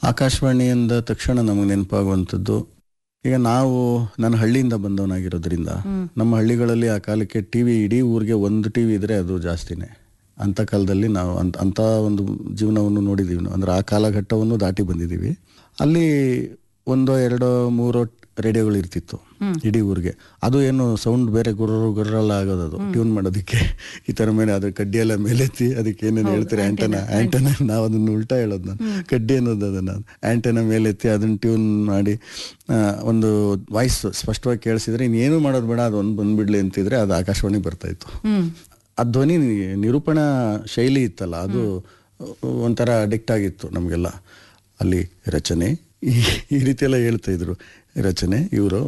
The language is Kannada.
ಆಕಾಶವಾಣಿ ಅಂದ ತಕ್ಷಣ ನಮಗೆ ನೆನಪಾಗುವಂಥದ್ದು ಈಗ ನಾವು ನಾನು ಹಳ್ಳಿಯಿಂದ ಬಂದವನಾಗಿರೋದ್ರಿಂದ ನಮ್ಮ ಹಳ್ಳಿಗಳಲ್ಲಿ ಆ ಕಾಲಕ್ಕೆ ಟಿ ವಿ ಇಡೀ ಊರಿಗೆ ಒಂದು ಟಿ ವಿ ಇದ್ರೆ ಅದು ಜಾಸ್ತಿನೇ ಅಂಥ ಕಾಲದಲ್ಲಿ ನಾವು ಅಂತ ಅಂಥ ಒಂದು ಜೀವನವನ್ನು ನೋಡಿದ್ದೀವಿ ನಾವು ಅಂದ್ರೆ ಆ ಕಾಲಘಟ್ಟವನ್ನು ದಾಟಿ ಬಂದಿದ್ದೀವಿ ಅಲ್ಲಿ ಒಂದೋ ಎರಡೋ ಮೂರೋ ರೇಡಿಯೋಗಳು ಇರ್ತಿತ್ತು ಇಡೀ ಊರಿಗೆ ಅದು ಏನು ಸೌಂಡ್ ಬೇರೆ ಗುರ್ರ ಗುರ್ರಲ್ಲ ಆಗೋದು ಅದು ಟ್ಯೂನ್ ಮಾಡೋದಕ್ಕೆ ಈ ಥರ ಮೇಲೆ ಅದ್ರ ಕಡ್ಡಿ ಎಲ್ಲ ಮೇಲೆತ್ತಿ ಅದಕ್ಕೆ ಏನೇನು ಹೇಳ್ತಾರೆ ಆಂಟನ ಆಂಟನ ನಾವು ಅದನ್ನು ಉಲ್ಟಾ ಹೇಳೋದು ನಾನು ಕಡ್ಡಿ ಅನ್ನೋದು ಅದನ್ನ ಆಂಟನ ಮೇಲೆತ್ತಿ ಅದನ್ನ ಟ್ಯೂನ್ ಮಾಡಿ ಆ, ಒಂದು ವಾಯ್ಸ್ ಸ್ಪಷ್ಟವಾಗಿ ಕೇಳಿಸಿದ್ರೆ ಇನ್ನೇನು ಮಾಡೋದು ಬೇಡ ಅದು ಒಂದು ಬಂದ್ಬಿಡ್ಲಿ ಅಂತಿದ್ರೆ ಅದು ಆಕಾಶವಾಣಿ ಬರ್ತಾ ಇತ್ತು ಹ್ಮ್ ಆ ಧ್ವನಿ ನಿರೂಪಣಾ ಶೈಲಿ ಇತ್ತಲ್ಲ ಅದು ಒಂಥರ ಅಡಿಕ್ಟ್ ಆಗಿತ್ತು ನಮಗೆಲ್ಲ ಅಲ್ಲಿ ರಚನೆ ಈ ಈ ರೀತಿ ಎಲ್ಲ ಹೇಳ್ತಾ ಇದ್ರು ರಚನೆ ಇವರು